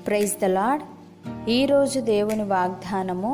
praise the lord ఈరోజు దేవుని వాగ్దానము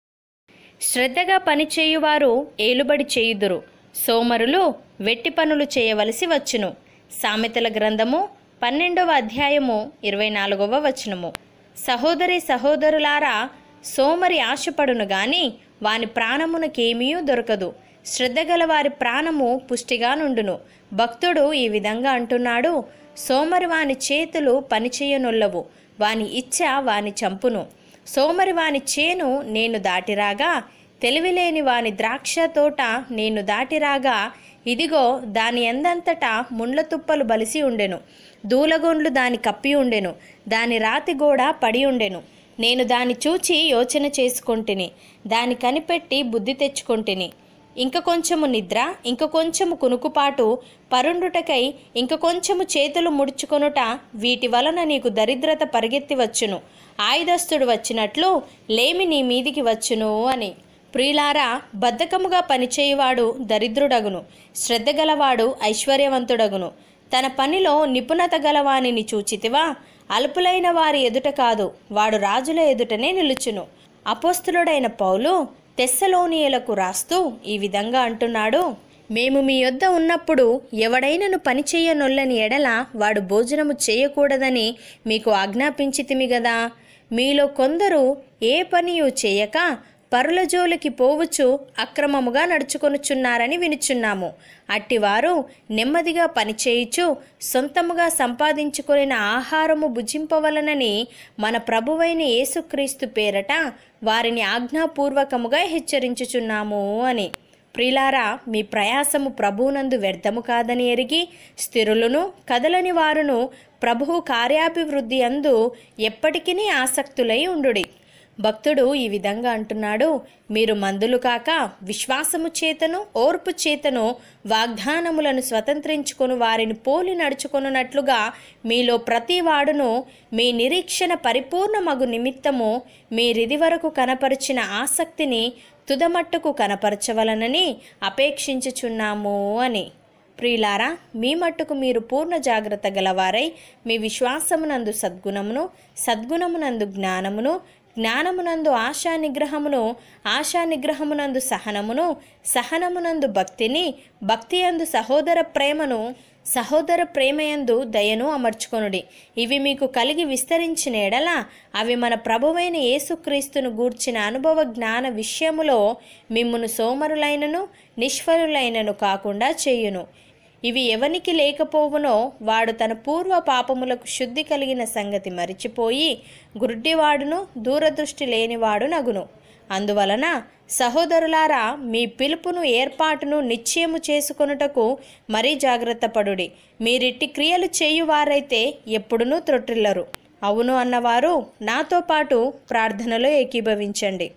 శ్రద్ధగా పనిచేయువారు ఏలుబడి చేయుదురు సోమరులు వెట్టి పనులు చేయవలసి వచ్చును సామెతల గ్రంథము పన్నెండవ అధ్యాయము ఇరవై నాలుగవ వచనము సహోదరి సహోదరులారా సోమరి ఆశపడును గాని వాని ప్రాణమునకేమీయూ దొరకదు శ్రద్ధగల వారి ప్రాణము పుష్టిగా నుండును భక్తుడు ఈ విధంగా అంటున్నాడు సోమరి వాని చేతులు పనిచేయనొల్లవు వాని ఇచ్చ వాని చంపును సోమరి వాని చేను నేను దాటిరాగా తెలివిలేని వాని ద్రాక్ష తోట నేను దాటిరాగా ఇదిగో దాని ఎందంతటా ముండ్ల తుప్పలు బలిసి ఉండెను దూలగొండ్లు దాని కప్పి ఉండెను దాని రాతి గోడ పడి ఉండెను నేను దాని చూచి యోచన చేసుకొంటిని దాని కనిపెట్టి బుద్ధి తెచ్చుకొంటిని ఇంక కొంచెము నిద్ర ఇంక కొంచెము కునుకుపాటు పరుండుటకై ఇంక కొంచెము చేతులు ముడుచుకొనుట వీటి వలన నీకు దరిద్రత పరిగెత్తి వచ్చును ఆయుధస్తుడు వచ్చినట్లు లేమి నీ మీదికి వచ్చును అని ప్రియులారా బద్ధకముగా పనిచేయువాడు దరిద్రుడగును శ్రద్ధ గలవాడు ఐశ్వర్యవంతుడగును తన పనిలో నిపుణత గలవానిని చూచితివా అల్పులైన వారి ఎదుట కాదు వాడు రాజుల ఎదుటనే నిలుచును అపోస్తులుడైన పౌలు తెస్సలోనియలకు రాస్తూ ఈ విధంగా అంటున్నాడు మేము మీ యొద్ద ఉన్నప్పుడు ఎవడైనను పని చేయనొల్లని ఎడల వాడు భోజనము చేయకూడదని మీకు ఆజ్ఞాపించితిమి గదా మీలో కొందరు ఏ పనియు చేయక పరుల జోలికి పోవచ్చు అక్రమముగా నడుచుకొనుచున్నారని వినుచున్నాము అట్టివారు నెమ్మదిగా పనిచేయుచు సొంతముగా సంపాదించుకొనిన ఆహారము భుజింపవలనని మన ప్రభువైన యేసుక్రీస్తు పేరట వారిని ఆజ్ఞాపూర్వకముగా హెచ్చరించుచున్నాము అని ప్రిలారా మీ ప్రయాసము ప్రభువునందు వ్యర్థము కాదని ఎరిగి స్థిరులను కదలని వారును ప్రభువు కార్యాభివృద్ధి అందు ఎప్పటికీ ఆసక్తులై ఉండుడి భక్తుడు ఈ విధంగా అంటున్నాడు మీరు మందులు కాక విశ్వాసము చేతను ఓర్పు చేతను వాగ్దానములను స్వతంత్రించుకొని వారిని పోలి నడుచుకొనున్నట్లుగా మీలో ప్రతి వాడును మీ నిరీక్షణ పరిపూర్ణమగు నిమిత్తము మీరిది వరకు కనపరిచిన ఆసక్తిని తుదమట్టుకు కనపరచవలనని అపేక్షించుచున్నాము అని ప్రియులారా మీ మట్టుకు మీరు పూర్ణ జాగ్రత్త గలవారై మీ విశ్వాసమునందు సద్గుణమును సద్గుణమునందు జ్ఞానమును జ్ఞానమునందు ఆశా నిగ్రహమును ఆశా నిగ్రహమునందు సహనమును సహనమునందు భక్తిని భక్తి అందు సహోదర ప్రేమను సహోదర ప్రేమయందు దయను అమర్చుకొనుడి ఇవి మీకు కలిగి విస్తరించిన ఎడల అవి మన ప్రభువైన యేసుక్రీస్తును గూర్చిన అనుభవ జ్ఞాన విషయములో మిమ్మును సోమరులైనను నిష్ఫలులైనను కాకుండా చేయును ఇవి ఎవనికి లేకపోవునో వాడు తన పూర్వ పాపములకు శుద్ధి కలిగిన సంగతి మరిచిపోయి గుడ్డివాడును దూరదృష్టి లేనివాడు నగును అందువలన సహోదరులారా మీ పిలుపును ఏర్పాటును నిశ్చయము చేసుకొనుటకు మరీ జాగ్రత్త పడుడి మీరిట్టి క్రియలు చేయువారైతే ఎప్పుడునూ త్రొట్టిల్లరు అవును అన్నవారు నాతో పాటు ప్రార్థనలో ఏకీభవించండి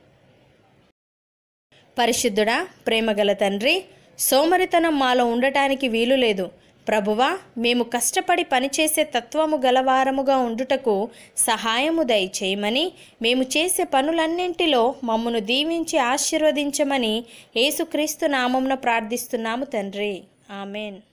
పరిశుద్ధుడా ప్రేమగల తండ్రి సోమరితనం మాలో ఉండటానికి వీలు లేదు ప్రభువా మేము కష్టపడి పనిచేసే తత్వము గలవారముగా ఉండుటకు సహాయము దయచేయమని మేము చేసే పనులన్నింటిలో మమ్మను దీవించి ఆశీర్వదించమని యేసుక్రీస్తు నామమున ప్రార్థిస్తున్నాము తండ్రి ఆమెన్